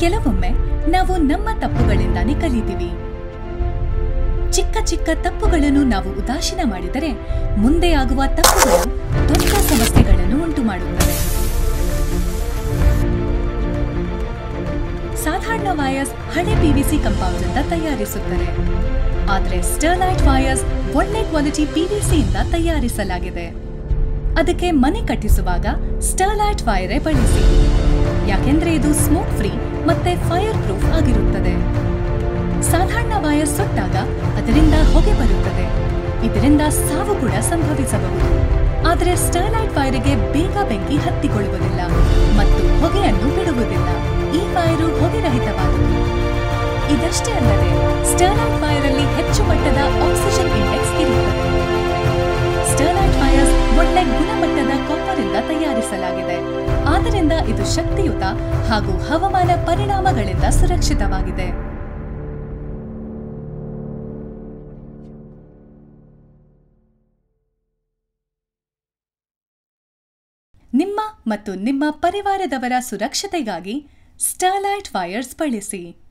ಕೆಲವೊಮ್ಮೆ ನಾವು ನಮ್ಮ ತಪ್ಪುಗಳಿಂದಾನೇ ಕಲಿತೀವಿ ಚಿಕ್ಕ ಚಿಕ್ಕ ತಪ್ಪುಗಳನ್ನು ನಾವು ಉದಾಸೀನ ಮಾಡಿದರೆ ಮುಂದೆ ಆಗುವ ತಪ್ಪುಗಳು ದೊಡ್ಡ ಸಮಸ್ಯೆಗಳನ್ನು ಉಂಟು ಮಾಡುತ್ತವೆ ಸಾಧಾರಣ ವಯರ್ಸ್ ಹಳೆ ಪಿವಿಸಿ ಕಂಪೌಂಡ್ ಇಂದ ತಯಾರಿಸುತ್ತಾರೆ ಆದರೆ ಸ್ಟರ್ಲೈಟ್ ವಯರ್ಸ್ ಒಳ್ಳೆ ಕ್ವಾಲಿಟಿ ಪಿವಿಸಿ ಇಂದ ತಯಾರಿಸಲಾಗಿದೆ ಅದಕ್ಕೆ ಮನೆ ಕಟ್ಟಿಸುವಾಗ ಸ್ಟರ್ಲೈಟ್ ವೈರೇ ಬಳಸಿ ಯಾಕೆಂದ್ರೆ ಇದು ಸ್ಮೋಕ್ ಫ್ರೀ ಮತ್ತೆ ಫೈರ್ ಪ್ರೂಫ್ ಆಗಿರುತ್ತದೆ ಸಾಧಾರಣ ವೈರ್ ಸುಟ್ಟಾಗ ಅದರಿಂದ ಹೊಗೆ ಬರುತ್ತದೆ ಇದರಿಂದ ಸಾವು ಕೂಡ ಸಂಭವಿಸಬಹುದು ಆದರೆ ಸ್ಟರ್ಲೈಟ್ ವೈರಿಗೆ ಬೇಗ ಬೆಂಕಿ ಹತ್ತಿಕೊಳ್ಳುವುದಿಲ್ಲ ಮತ್ತು ಹೊಗೆಯನ್ನು ಬಿಡುವುದಿಲ್ಲ ಈ ವೈರು ಹೊಗೆರಹಿತವಾದುದು ಇದಷ್ಟೇ ಅಲ್ಲದೆ ಸ್ಟರ್ಲೈಟ್ ವೈರ್ ಅಲ್ಲಿ ಹೆಚ್ಚು ಮಟ್ಟದ ಆಕ್ಸಿಜನ್ ಇಂಡೆಕ್ಸ್ ಇರುತ್ತದೆ ಸ್ಟರ್ಲೈಟ್ ವೈರ್ಸ್ ಒಳ್ಳೆ ಗುಣಮಟ್ಟದ ಕಾಪರ್ ಇಂದ ತಯಾರಿಸಲಾಗಿದೆ ಆದ್ದರಿಂದ ಇದು ಶಕ್ತಿಯುತ ಹಾಗೂ ಹವಾಮಾನ ಪರಿಣಾಮಗಳಿಂದ ಸುರಕ್ಷಿತವಾಗಿದೆ ನಿಮ್ಮ ಮತ್ತು ನಿಮ್ಮ ಪರಿವಾರದವರ ಸುರಕ್ಷತೆಗಾಗಿ ಸ್ಟರ್ಲೈಟ್ ವೈರ್ಸ್ ಬಳಸಿ